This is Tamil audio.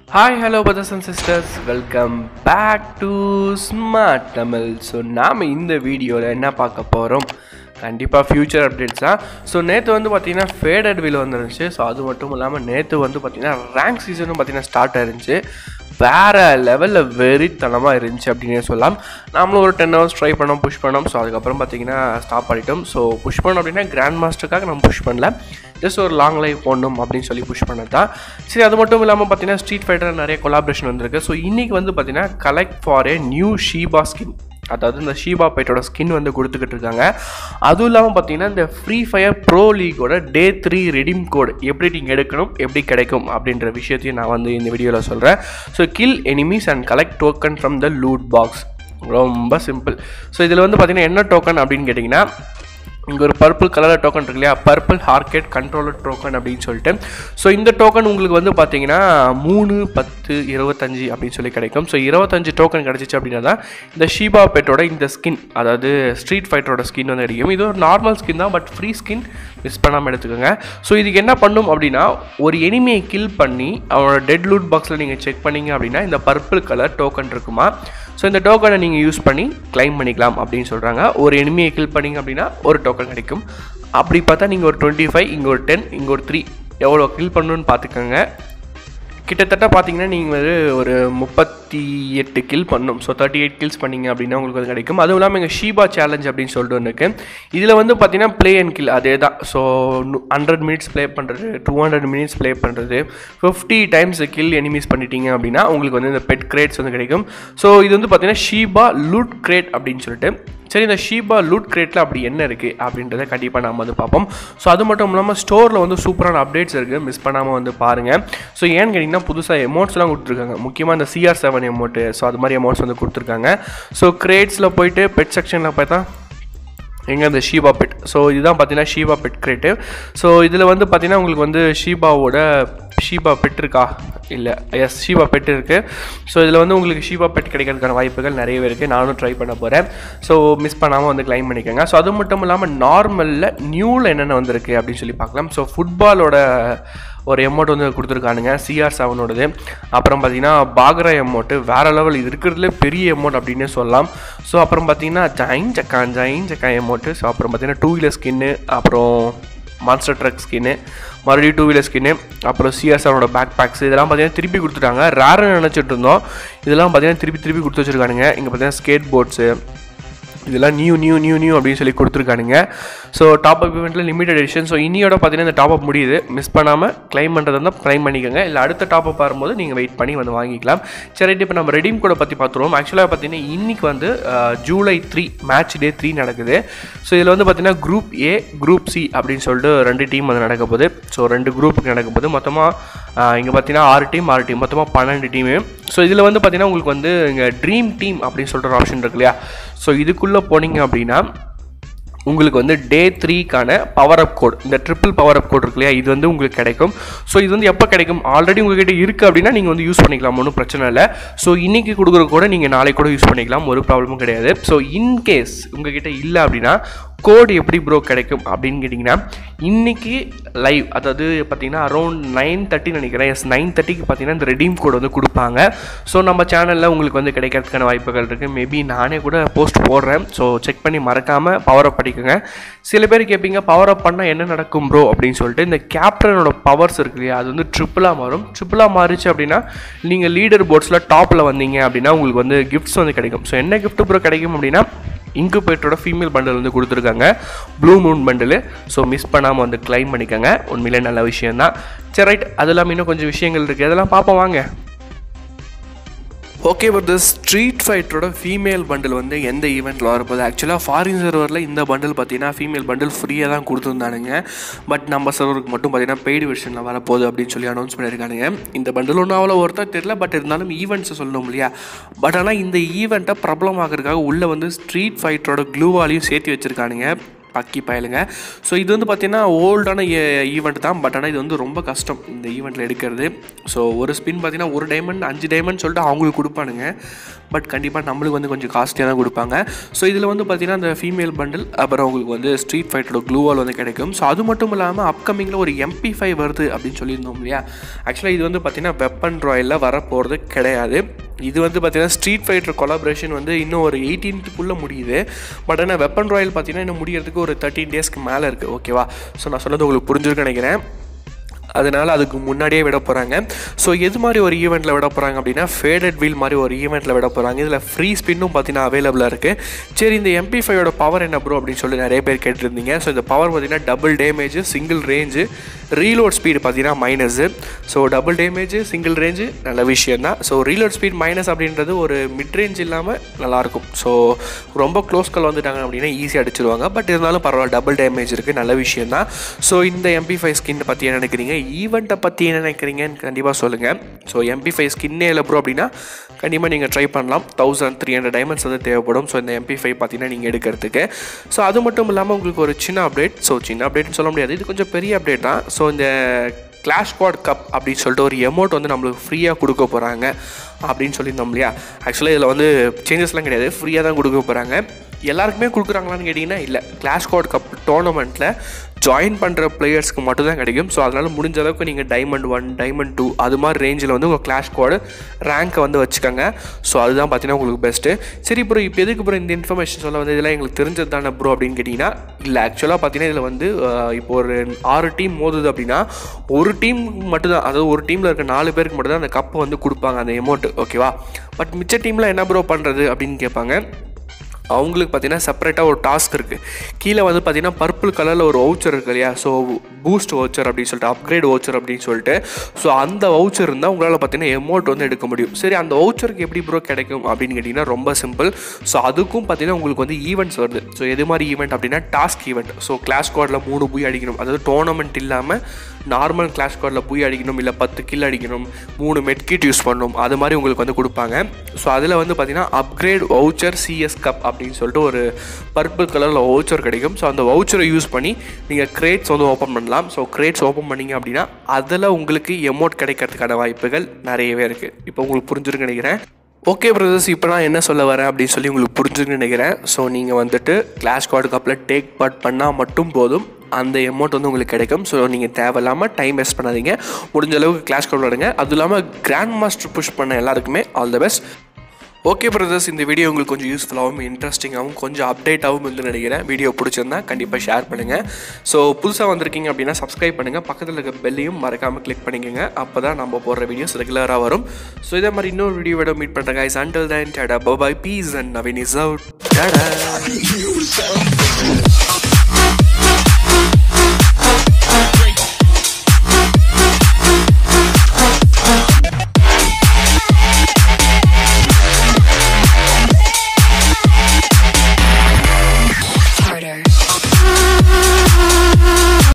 hi hello brothers and sisters welcome back to smart Tamil so நாம் இந்த வீடியோவில் என்ன பார்க்க போகிறோம் கண்டிப்பாக ஃப்யூச்சர் அப்டேட்ஸ் தான் ஸோ நேற்று வந்து பார்த்தீங்கன்னா ஃபேடட் வில் வந்துருந்துச்சு ஸோ அது மட்டும் இல்லாமல் நேற்று வந்து பார்த்தீங்கன்னா ரேங்க் சீசனும் பார்த்தீங்கன்னா ஸ்டார்ட் ஆயிருந்துச்சு வேறு லெவலில் வெறித்தனமாக இருந்துச்சு அப்படின்னே சொல்லலாம் நாமளும் ஒரு டென் ஹவர்ஸ் ட்ரை பண்ணோம் புஷ் பண்ணோம் ஸோ அதுக்கப்புறம் பார்த்தீங்கன்னா ஸ்டாப் பண்ணிட்டோம் ஸோ புஷ் பண்ணோம் அப்படின்னா கிராண்ட் மாஸ்டருக்காக நம்ம புஷ் பண்ணல ஜஸ்ட் ஒரு லாங் லைஃப் போடணும் அப்படின்னு சொல்லி புஷ் பண்ணது தான் சரி அது மட்டும் இல்லாமல் பார்த்தீங்கன்னா ஸ்ட்ரீட் ஃபைட்டர் நிறைய கொலாபரேஷன் வந்திருக்கு ஸோ இன்றைக்கி வந்து பார்த்தீங்கன்னா collect for a new Shiba skin அதாவது இந்த ஷீபா பைட்டோட ஸ்கின் வந்து கொடுத்துக்கிட்டு இருக்காங்க அதுவும் இல்லாமல் பார்த்தீங்கன்னா இந்த ஃப்ரீ ஃபயர் ப்ரோ லீகோட டே த்ரீ ரெடீம் கோட் எப்படி நீங்கள் எடுக்கணும் எப்படி கிடைக்கும் அப்படின்ற விஷயத்தையும் நான் வந்து இந்த வீடியோவில் சொல்கிறேன் so kill enemies and collect token from the loot box ரொம்ப சிம்பிள் ஸோ இதில் வந்து பார்த்தீங்கன்னா என்ன டோக்கன் அப்படின்னு கேட்டிங்கன்னா இங்கே ஒரு பர்பிள் கலரில் டோக்கன் இருக்கு இல்லையா பர்பிள் ஹார்கெட் கண்ட்ரோலர் டோக்கன் அப்படின்னு சொல்லிட்டு ஸோ இந்த டோக்கன் உங்களுக்கு வந்து பார்த்தீங்கன்னா மூணு பத்து இருபத்தஞ்சு அப்படின்னு சொல்லி கிடைக்கும் ஸோ இருபத்தஞ்சு டோக்கன் கிடச்சிச்சு அப்படின்னா தான் இந்த ஷீபா பெட்டோட இந்த ஸ்கின் அதாவது ஸ்ட்ரீட் ஃபைட்டரோட ஸ்கின் வந்து கிடைக்கும் இது ஒரு நார்மல் ஸ்கின் தான் பட் ஃப்ரீ ஸ்கின் மிஸ் பண்ணாமல் எடுத்துக்கோங்க ஸோ இதுக்கு என்ன பண்ணும் அப்படின்னா ஒரு எனிமையை கில் பண்ணி அவனோட டெட் லூட் பாக்ஸில் நீங்கள் செக் பண்ணீங்க அப்படின்னா இந்த பர்பிள் கலர் டோக்கன் இருக்குமா ஸோ இந்த டோக்கனை நீங்கள் யூஸ் பண்ணி கிளைம் பண்ணிக்கலாம் அப்படின்னு சொல்கிறாங்க ஒரு எனிமையை கில் பண்ணீங்க அப்படின்னா ஒரு டோக்கன் கிடைக்கும் அப்படி பார்த்தா நீங்கள் ஒரு டுவெண்ட்டி ஃபைவ் இங்கே ஒரு டென் இங்கே ஒரு த்ரீ எவ்வளோ கில் பண்ணணும்னு பார்த்துக்கோங்க கிட்டத்தட்ட பார்த்தீங்கன்னா நீங்கள் வந்து ஒரு முப்பத்தி எட்டு கில் பண்ணணும் ஸோ தேர்ட்டி எயிட் கில்ஸ் பண்ணீங்க அப்படின்னா உங்களுக்கு அது கிடைக்கும் அதுவும் இல்லாமல் எங்கள் ஷீபா சேலஞ்ச் அப்படின்னு சொல்லிட்டு ஒன்று இருக்குது இதில் வந்து பார்த்தீங்கன்னா ப்ளே அண்ட் கில் அதே தான் ஸோ ஹண்ட்ரட் மினிட்ஸ் ப்ளே பண்ணுறது டூ ஹண்ட்ரட் மினிட்ஸ் ப்ளே பண்ணுறது ஃபிஃப்டி டைம்ஸ் கில் எனிமீஸ் பண்ணிட்டீங்க அப்படின்னா உங்களுக்கு வந்து இந்த பெட் கிரேட்ஸ் வந்து கிடைக்கும் ஸோ இது வந்து பார்த்தீங்கன்னா ஷீபா லூட் கிரேட் அப்படின்னு சொல்லிட்டு சரி இந்த ஷீபா லூட் கிரேட்டில் அப்படி என்ன இருக்குது அப்படின்றத கண்டிப்பாக நம்ம வந்து பார்ப்போம் ஸோ அது மட்டும் இல்லாமல் ஸ்டோரில் வந்து சூப்பரான அப்டேட்ஸ் இருக்குது மிஸ் பண்ணாமல் வந்து பாருங்கள் ஸோ ஏன்னு கேட்டிங்கன்னா புதுசாக எமௌண்ட்ஸ்லாம் கொடுத்துருக்காங்க முக்கியமாக இந்த சிஆர் செவன் எமௌண்ட்டு ஸோ அது மாதிரி எமௌண்ட்ஸ் வந்து கொடுத்துருக்காங்க ஸோ கிரேட்ஸில் போயிட்டு பெட் செக்ஷனில் பார்த்தா எங்கே இந்த ஷீபா பெட் ஸோ இதுதான் பார்த்தீங்கன்னா ஷீபா பெட் கிரேட்டு ஸோ இதில் வந்து பார்த்தீங்கன்னா உங்களுக்கு வந்து ஷீபாவோட ஷீபா பெட் இருக்கா இல்லை எஸ் ஷீபா பெட் இருக்குது ஸோ இதில் வந்து உங்களுக்கு ஷீபா பெட் கிடைக்கிறதுக்கான வாய்ப்புகள் நிறையவே இருக்குது நானும் ட்ரை பண்ண போகிறேன் ஸோ மிஸ் பண்ணாமல் வந்து கிளைம் பண்ணிக்கோங்க ஸோ அது மட்டும் இல்லாமல் நார்மலில் நியூவில் என்னென்ன வந்திருக்கு அப்படின்னு சொல்லி பார்க்கலாம் ஸோ ஃபுட்பாலோட ஒரு எமௌண்ட் வந்து கொடுத்துருக்கானுங்க சிஆர் செவனோடது அப்புறம் பார்த்தீங்கன்னா பாக்ரா எமௌண்ட்டு வேறு லெவல் இது இருக்கிறதுல பெரிய எமௌண்ட் அப்படின்னே சொல்லலாம் ஸோ அப்புறம் பார்த்தீங்கன்னா ஜைன் ஜக்கான் ஜைன் ஜக்கா எமௌண்ட்டு ஸோ அப்புறம் பார்த்தீங்கன்னா டூ வீலர் ஸ்கின்னு அப்புறம் மான்ஸ்டர் ட்ரக் ஸ்கின்னு மறுபடியும் டூ வீலர் ஸ்கின்னு அப்புறம் சிஎஸ்ஆரோட பேக் பேக்ஸ் இதெல்லாம் பார்த்தீங்கன்னா திருப்பி கொடுத்துட்டாங்க ரேருன்னு நினச்சிட்டு இருந்தோம் இதெல்லாம் பார்த்தீங்கன்னா திருப்பி திருப்பி கொடுத்து வச்சுருக்கானுங்க இங்கே பார்த்தீங்கன்னா ஸ்கேட் போர்ட்ஸு இதெல்லாம் நியூ நியூ நியூ நியூ அப்படின்னு சொல்லி கொடுத்துருக்கானுங்க ஸோ டாப் அப் இவெண்ட்டில் லிமிடெட் எடிஷன் ஸோ இனியோட பார்த்தீங்கன்னா இந்த டாப் அப் முடியுது மிஸ் பண்ணாமல் க்ளைம் பண்ணுறதா இருந்தால் க்ளைம் பண்ணிக்கோங்க இல்லை அடுத்த டாப் அப் வரும்போது நீங்கள் வெயிட் பண்ணி வந்து வாங்கிக்கலாம் சரி இப்போ நம்ம ரெடீம் கூட பற்றி பார்த்துருவோம் ஆக்சுவலாக பார்த்தீங்கன்னா இன்றைக்கி வந்து July three match day three நடக்குது ஸோ இதில் வந்து பார்த்தீங்கன்னா குரூப் ஏ குரூப் சி அப்படின்னு சொல்லிட்டு ரெண்டு டீம் வந்து நடக்க போகுது ஸோ ரெண்டு குரூப்புக்கு நடக்க போகுது மொத்தமாக இங்கே பார்த்தீங்கன்னா ஆறு டீம் ஆறு டீம் மொத்தமாக பன்னெண்டு டீமு ஸோ இதில் வந்து பார்த்தீங்கன்னா உங்களுக்கு வந்து இங்கே ட்ரீம் டீம் அப்படின்னு சொல்லிட்டு ஒரு ஆப்ஷன் இருக்கு இல்லையா ஸோ இதுக்குள்ளே போனீங்க அப்படின்னா உங்களுக்கு வந்து டே த்ரீக்கான பவர் அப் கோட் இந்த ட்ரிபிள் பவர் அப் கோட் இருக்கு இல்லையா இது வந்து உங்களுக்கு கிடைக்கும் ஸோ இது வந்து எப்போ கிடைக்கும் ஆல்ரெடி உங்ககிட்ட இருக்குது அப்படின்னா நீங்கள் வந்து யூஸ் பண்ணிக்கலாம் ஒன்றும் பிரச்சனை இல்லை ஸோ இன்றைக்கி கொடுக்குற கூட நீங்கள் நாளைக்கு கூட யூஸ் பண்ணிக்கலாம் ஒரு ப்ராப்ளமும் கிடையாது ஸோ இன்கேஸ் உங்ககிட்ட இல்லை அப்படின்னா கோடு எப்படி ப்ரோ கிடைக்கும் அப்படின்னு கேட்டிங்கன்னா இன்றைக்கி லைவ் அதாவது பார்த்தீங்கன்னா அரௌண்ட் நைன் தேர்ட்டி நினைக்கிறேன் எஸ் நைன் தேர்ட்டிக்கு பார்த்தீங்கன்னா இந்த ரெடீம் கோடு வந்து கொடுப்பாங்க ஸோ நம்ம சேனலில் உங்களுக்கு வந்து கிடைக்கிறதுக்கான வாய்ப்புகள் இருக்குது மேபி நானே கூட போஸ்ட் போடுறேன் ஸோ செக் பண்ணி மறக்காமல் பவர் அப் பண்ணிக்கோங்க சில பேர் கேட்பீங்க பவர் அப் பண்ணால் என்ன நடக்கும் ப்ரோ அப்படின்னு சொல்லிட்டு இந்த கேப்டனோட பவர்ஸ் இருக்கு இல்லையா அது வந்து ட்ரிப்பிளாக மாறும் ட்ரிப்பிளாக மாறிச்சு அப்படின்னா நீங்கள் லீடர் போர்ட்ஸில் டாப்பில் வந்தீங்க அப்படின்னா உங்களுக்கு வந்து கிஃப்ட்ஸ் வந்து கிடைக்கும் ஸோ என்ன கிஃப்ட் ப்ரோ கிடைக்கும் அப்படின்னா இன்குபேட்டரோட ஃபீமேல் பண்டில் வந்து கொடுத்துருக்காங்க blue moon bundle so miss பண்ணாமல் வந்து கிளைம் பண்ணிக்கோங்க உண்மையிலே நல்ல விஷயம் தான் சரி ரைட் அது இல்லாமல் இன்னும் கொஞ்சம் விஷயங்கள் இருக்குது அதெல்லாம் பார்ப்போம் வாங்க ஓகே பட் த ஸ்ட்ரீட் ஃபைட்டரோட ஃபீமேல் பண்டில் வந்து எந்த ஈவெண்ட்டில் வரப்போகுது ஆக்சுவலாக ஃபாரின் சர்வரில் இந்த பண்டில் பார்த்தீங்கன்னா ஃபீமேல் பண்டில் ஃப்ரீயாக தான் கொடுத்துருந்தானுங்க பட் நம்ம சர்வருக்கு மட்டும் பார்த்தீங்கன்னா பெய்டு வெர்ஷனில் வரப்போகுது அப்படின்னு சொல்லி அனௌன்ஸ் பண்ணியிருக்கானுங்க இந்த பண்டில் ஒன்றும் அவ்வளோ ஒருத்தர் தெரியல பட் இருந்தாலும் ஈவெண்ட்ஸை சொல்லணும் இல்லையா பட் ஆனால் இந்த ஈவெண்ட்டை பிரபலமாகிறதுக்காக உள்ளே வந்து ஸ்ட்ரீட் ஃபைட்டரோட க்ளூவாலையும் சேர்த்து வச்சுருக்கானுங்க பக்கி பயலுங்க ஸோ இது வந்து பார்த்தீங்கன்னா ஓல்டான ஈவெண்ட் தான் பட் ஆனால் இது வந்து ரொம்ப கஷ்டம் இந்த ஈவெண்ட்டில் எடுக்கிறது ஸோ ஒரு ஸ்பின் பார்த்தீங்கன்னா ஒரு டைமண்ட் அஞ்சு டைமண்ட் சொல்லிட்டு அவங்களுக்கு கொடுப்பானுங்க பட் கண்டிப்பாக நம்மளுக்கு வந்து கொஞ்சம் காஸ்ட்லியாக தான் கொடுப்பாங்க ஸோ இதில் வந்து பார்த்தீங்கன்னா அந்த ஃபீமேல் பண்டில் அப்புறம் உங்களுக்கு வந்து ஸ்ட்ரீட் ஃபைட்டரோட க்ளூவால் வந்து கிடைக்கும் ஸோ அது மட்டும் இல்லாமல் அப்கமிங்கில் ஒரு எம்பி ஃபைவ் வருது அப்படின்னு சொல்லியிருந்தோம் இல்லையா ஆக்சுவலாக இது வந்து பார்த்தீங்கன்னா வெப்பன் ராயலில் வரப்போகிறது கிடையாது இது வந்து பார்த்தீங்கன்னா ஸ்ட்ரீட் ஃபைட்டர் கொலாபரேஷன் வந்து இன்னும் ஒரு எயிட்டீன்த்துக்குள்ளே முடியுது பட் ஆனால் வெப்பன் ராயல் பார்த்தீங்கன்னா இன்னும் முடியறதுக்கு ஒரு தேர்ட்டின் டேஸ்க்கு மேலே இருக்குது ஓகேவா ஸோ நான் சொன்னது உங்களுக்கு புரிஞ்சிருக்குன்னு நினைக்கிறேன் அதனால் அதுக்கு முன்னாடியே விட போகிறாங்க ஸோ எது மாதிரி ஒரு ஈவெண்ட்டில் விட போகிறாங்க அப்படின்னா ஃபேடட் வீல் மாதிரி ஒரு ஈவெண்ட்டில் விட போகிறாங்க இதில் ஃப்ரீ ஸ்பின்னும் பார்த்தீங்கன்னா அவைலபிளாக இருக்குது சரி இந்த எம்பி ஃபைவோட பவர் என்ன ப்ரோ அப்படின்னு சொல்லி நிறைய பேர் கேட்டிருந்தீங்க ஸோ இந்த பவர் பார்த்தீங்கன்னா double damage single range reload speed பார்த்தீங்கன்னா minus so double damage single range நல்ல விஷயம் தான் ஸோ ரீலோட் ஸ்பீட் மைனஸ் அப்படின்றது ஒரு மிட் ரேஞ்ச் இல்லாமல் நல்லாயிருக்கும் ஸோ ரொம்ப க்ளோஸ் கால் வந்துட்டாங்க அப்படின்னா ஈஸியாக அடிச்சிருவாங்க பட் இருந்தாலும் பரவாயில்ல டபுள் டேமேஜ் இருக்குது நல்ல விஷயம் தான் ஸோ இந்த எம்பி ஃபைவ் ஸ்கின் பற்றி என்ன நினைக்கிறீங்க ஈவெண்ட்டை பற்றி என்ன நினைக்கிறீங்கன்னு கண்டிப்பாக சொல்லுங்கள் ஸோ எம்பி ஃபைவ் ஸ்கின்னே இல்லை ப்ரோ அப்படின்னா கண்டிப்பாக நீங்கள் ட்ரை பண்ணலாம் தௌசண்ட் த்ரீ ஹண்ட்ரட் டைமண்ட்ஸ் வந்து தேவைப்படும் ஸோ இந்த எம்பி ஃபைவ் பார்த்தீங்கன்னா நீங்கள் எடுக்கிறதுக்கு ஸோ அது மட்டும் இல்லாமல் உங்களுக்கு ஒரு சின்ன அப்டேட் ஸோ சின்ன அப்டேட்னு சொல்ல முடியாது இது கொஞ்சம் பெரிய அப்டேட் தான் ஸோ இந்த கிளாஷ் ஸ்குவாட் கப் அப்படின்னு சொல்லிட்டு ஒரு எமௌண்ட் வந்து நம்மளுக்கு ஃப்ரீயாக கொடுக்க போகிறாங்க அப்படின்னு சொல்லியிருந்தோம் இல்லையா ஆக்சுவலாக இதில் வந்து சேஞ்சஸ்லாம் கிடையாது ஃப்ரீயாக தான் கொடுக்க போகிறாங்க எல்லாருக்குமே கொடுக்குறாங்களான்னு கேட்டிங்கன்னா இல்லை கிளாஷ் ஸ்குவாட் கப் டோர்னமெண்ட்டில் ஜாயின் பண்ணுற பிளேயர்ஸ்க்கு மட்டும் தான் கிடைக்கும் ஸோ அதனால் முடிஞ்ச அளவுக்கு நீங்கள் டைமண்ட் ஒன் டைமண்ட் டூ அது மாதிரி ரேஞ்சில் வந்து உங்கள் கிளாஷ் ஸ்குவாடு ரேங்க்கை வந்து வச்சுக்கோங்க ஸோ அதுதான் பார்த்தீங்கன்னா உங்களுக்கு பெஸ்ட்டு சரி ப்ரோ இப்போ எதுக்கு ப்ரோ இந்த இன்ஃபர்மேஷன் சொல்ல வந்து இதெல்லாம் எங்களுக்கு தெரிஞ்சது தானே ப்ரோ அப்படின்னு கேட்டிங்கன்னா இல்லை ஆக்சுவலாக பார்த்தீங்கன்னா இதில் வந்து அஹ், இப்போ ஒரு ஆறு டீம் மோதுது அப்படின்னா ஒரு டீம் மட்டும்தான் அதாவது ஒரு டீமில் இருக்க நாலு பேருக்கு மட்டும் தான் அந்த கப்பை வந்து கொடுப்பாங்க அந்த அமௌண்ட்டு ஓகேவா பட் மிச்ச டீமில் என்ன ப்ரோ பண்ணுறது அப்படின்னு கேட்பாங்க அவங்களுக்கு பார்த்தீங்கன்னா செப்பரேட்டாக ஒரு டாஸ்க் இருக்குது கீழே வந்து பார்த்தீங்கன்னா பர்பிள் கலரில் ஒரு வவுச்சர் இருக்கு இல்லையா ஸோ பூஸ்ட் வவுச்சர் அப்படின்னு சொல்லிட்டு அப்கிரேட் வவுச்சர் அப்படின்னு சொல்லிட்டு ஸோ அந்த வவுச்சர் இருந்தால் உங்களால் பார்த்தீங்கன்னா எமௌண்ட் வந்து எடுக்க முடியும் சரி அந்த வவுச்சருக்கு எப்படி ப்ரோ கிடைக்கும் அப்படின்னு கேட்டிங்கன்னா ரொம்ப சிம்பிள் ஸோ அதுக்கும் பார்த்தீங்கன்னா உங்களுக்கு வந்து ஈவெண்ட்ஸ் வருது ஸோ எது மாதிரி ஈவெண்ட் அப்படின்னா டாஸ்க் ஈவெண்ட் ஸோ கிளாஸ் ஸ்குவாடில் மூணு புய் அடிக்கணும் அதாவது டோர்னமெண்ட் இல்லாமல் நார்மல் கிளாஸ் ஸ்குவாடில் புய் அடிக்கணும் இல்லை பத்து கில் அடிக்கணும் மூணு மெட்கிட் யூஸ் பண்ணணும் அது மாதிரி உங்களுக்கு வந்து கொடுப்பாங்க ஸோ அதில் வந்து பார்த்தீங்கன்னா அப்கிரேட் வவுச்சர் சிஎஸ் கப் அப்படின்னு சொல்லிட்டு ஒரு பர்பிள் கலரில் வவுச்சர் கிடைக்கும் ஸோ அந்த வவுச்சரை யூஸ் பண்ணி நீங்கள் கிரேட்ஸ் வந்து ஓப்பன் பண்ணலாம் ஸோ கிரேட்ஸ் ஓப்பன் பண்ணீங்க அப்படின்னா அதில் உங்களுக்கு எமௌண்ட் கிடைக்கிறதுக்கான வாய்ப்புகள் நிறையவே இருக்குது இப்போ உங்களுக்கு புரிஞ்சிருக்குன்னு நினைக்கிறேன் ஓகே பிரதர்ஸ் இப்போ நான் என்ன சொல்ல வரேன் அப்படின்னு சொல்லி உங்களுக்கு புரிஞ்சுன்னு நினைக்கிறேன் ஸோ நீங்கள் வந்துட்டு கிளாஸ் கார்டு கப்பில் டேக் பார்ட் பண்ணால் மட்டும் போதும் அந்த அமௌண்ட் வந்து உங்களுக்கு கிடைக்கும் ஸோ நீங்கள் தேவையில்லாமல் டைம் வேஸ்ட் பண்ணாதீங்க முடிஞ்ச அளவுக்கு கிளாஸ் கார்டு விளாடுங்க அதுவும் இல்லாமல் கிராண்ட் மாஸ்டர் புஷ் பண்ண எல்லாருக்குமே all the best okay brothers இந்த வீடியோ உங்களுக்கு கொஞ்சம் யூஸ்ஃபுல்லாகவும் இன்ட்ரெஸ்டிங்காகவும் கொஞ்சம் அப்டேட்டாகவும் இருந்து நினைக்கிறேன் வீடியோ பிடிச்சிருந்தா கண்டிப்பாக ஷேர் பண்ணுங்கள் ஸோ புதுசாக வந்திருக்கீங்க அப்படின்னா சப்ஸ்கிரைப் பண்ணுங்கள் பக்கத்தில் இருக்க பெல்லையும் மறக்காமல் கிளிக் பண்ணிக்கோங்க அப்போ தான் நம்ம போடுற வீடியோஸ் ரெகுலராக வரும் ஸோ இதே மாதிரி இன்னொரு வீடியோவோட மீட் பண்ணுறேன் guys until then tata bye bye peace and Naveen is out tata You sound